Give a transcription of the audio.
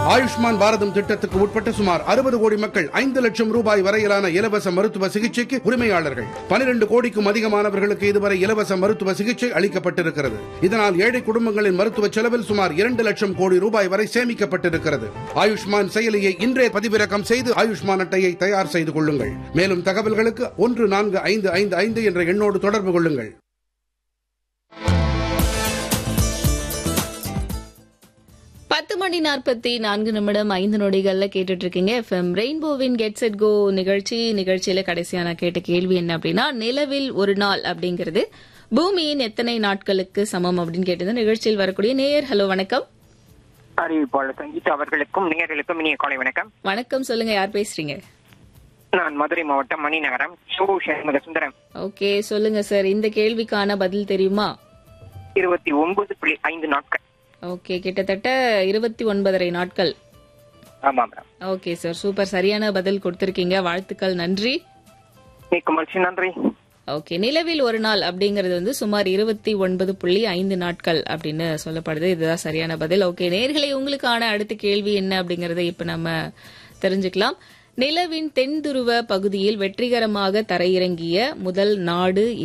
ஆயுஷ்மான் பாரதம் திட்டத்துக்கு உட்பட்ட சுமார் அறுபது கோடி மக்கள் ஐந்து லட்சம் ரூபாய் வரையிலான இலவச மருத்துவ சிகிச்சைக்கு உரிமையாளர்கள் பனிரெண்டு கோடிக்கும் அதிகமானவர்களுக்கு இதுவரை இலவச மருத்துவ சிகிச்சை அளிக்கப்பட்டிருக்கிறது இதனால் ஏழை குடும்பங்களின் மருத்துவ செலவில் சுமார் இரண்டு லட்சம் கோடி ரூபாய் வரை சேமிக்கப்பட்டிருக்கிறது ஆயுஷ்மான் செயலியை இன்றே பதிவிறக்கம் செய்து ஆயுஷ்மான் அட்டையை தயார் செய்து கொள்ளுங்கள் மேலும் தகவல்களுக்கு ஒன்று நான்கு ஐந்து ஐந்து ஐந்து என்ற எண்ணோடு தொடர்பு கொள்ளுங்கள் பத்து மணி நாற்பத்தி நான்கு நிமிடம் ஐந்து நொடிகள்ல கேட்டுட்டு இருக்கீங்க எஃப்எம் ரெயின்போவின் கெட் செட் கோ நிகழ்ச்சி நிகழ்ச்சியில கடைசியா நான் கேட்ட கேள்வி என்ன அப்படின்னா நிலவில் ஒரு நாள் அப்படிங்கிறது பூமியின் எத்தனை நாட்களுக்கு சமம் அப்படின்னு கேட்டது நிகழ்ச்சியில் வரக்கூடிய நேயர் ஹலோ வணக்கம் அறிவிப்பாளர் சங்கீதா அவர்களுக்கும் நேயர்களுக்கும் இனிய காலை வணக்கம் வணக்கம் சொல்லுங்க யார் பேசுறீங்க நான் மதுரை மாவட்டம் மணிநகரம் ஷோ சண்முக சுந்தரம் ஓகே சொல்லுங்க சார் இந்த கேள்விக்கான பதில் தெரியுமா இருபத்தி ஒன்பது புள்ளி ஐந்து நாட்கள் ஓகே கிட்டத்தட்ட இருபத்தி ஒன்பதரை நாட்கள் ஆமா மேடம் ஓகே சார் சூப்பர் சரியான பதில் கொடுத்திருக்கீங்க வாழ்த்துக்கள் நன்றி மிக்க மகிழ்ச்சி நன்றி ஓகே நிலவில் ஒரு நாள் அப்படிங்கிறது வந்து சுமார் இருபத்தி ஒன்பது புள்ளி ஐந்து நாட்கள் அப்படின்னு சொல்லப்படுது இதுதான் சரியான பதில் ஓகே நேர்களை உங்களுக்கான அடுத்த கேள்வி என்ன அப்படிங்கறத இப்ப நம்ம தெரிஞ்சுக்கலாம் நிலவின் தென் துருவ பகுதியில் வெற்றிகரமாக தரையிறங்கிய முதல் நாடு